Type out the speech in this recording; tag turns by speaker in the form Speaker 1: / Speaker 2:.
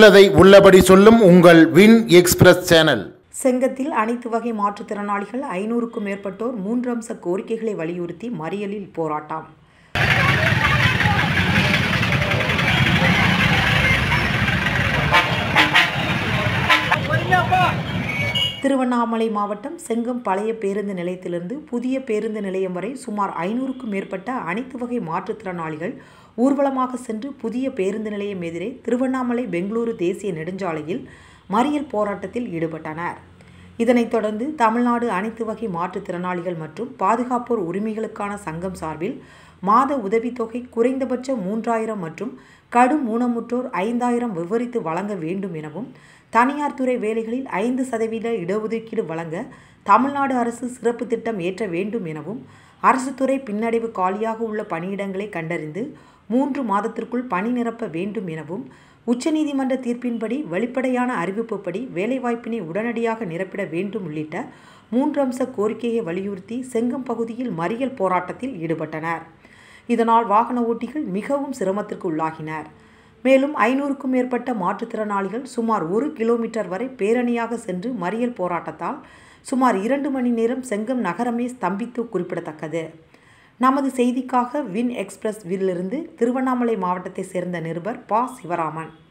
Speaker 1: உள்ளதை உள்ளபடி சொல்லும் உங்கள் வின் எக்ஸ்பிரஸ் சேனல்
Speaker 2: செங்கத்தில் அனைத்து வகை மாற்றுத்திறனாளிகள் ஐநூறுக்கும் மேற்பட்டோர் மூன்று அம்ச கோரிக்கைகளை வலியுறுத்தி மறியலில் போராட்டம் திருவண்ணாமலை மாவட்டம் செங்கம் பழைய பேருந்து நிலையத்திலிருந்து புதிய பேருந்து நிலையம் வரை சுமார் ஐநூறுக்கும் மேற்பட்ட அனைத்து வகை மாற்றுத்திறனாளிகள் ஊர்வலமாக சென்று புதிய பேருந்து நிலையம் எதிரே திருவண்ணாமலை பெங்களூரு தேசிய நெடுஞ்சாலையில் மறியல் போராட்டத்தில் ஈடுபட்டனர் இதனைத் தொடர்ந்து தமிழ்நாடு அனைத்து வகை மாற்றுத்திறனாளிகள் மற்றும் பாதுகாப்போர் உரிமைகளுக்கான சங்கம் சார்பில் மாத உதவித்தொகை குறைந்தபட்ச மூன்றாயிரம் மற்றும் கடும் ஊனமுற்றோர் ஐந்தாயிரம் விவரித்து வழங்க வேண்டும் எனவும் தனியார் துறை வேலைகளில் ஐந்து சதவீத இடஒதுக்கீடு வழங்க தமிழ்நாடு அரசு சிறப்பு திட்டம் ஏற்ற வேண்டும் எனவும் அரசு துறை பின்னடைவு காலியாக உள்ள பணியிடங்களை கண்டறிந்து மூன்று மாதத்திற்குள் பணி நிரப்ப வேண்டும் எனவும் உச்சநீதிமன்ற தீர்ப்பின்படி வெளிப்படையான அறிவிப்புப்படி வேலைவாய்ப்பினை உடனடியாக நிரப்பிட வேண்டும் உள்ளிட்ட மூன்று அம்ச கோரிக்கையை வலியுறுத்தி செங்கம் பகுதியில் மறியல் போராட்டத்தில் ஈடுபட்டனர் இதனால் வாகன ஓட்டிகள் மிகவும் சிரமத்திற்கு உள்ளாகினர் மேலும் ஐநூறுக்கும் மேற்பட்ட மாற்றுத்திறனாளிகள் சுமார் ஒரு கிலோமீட்டர் வரை பேரணியாக சென்று மறியல் போராட்டத்தால் சுமார் இரண்டு மணி நேரம் செங்கம் நகரமே ஸ்தம்பித்து குறிப்பிடத்தக்கது நமது செய்திக்காக வின் எக்ஸ்பிரஸ் விலிருந்து திருவண்ணாமலை மாவட்டத்தை சேர்ந்த நிருபர் பா சிவராமன்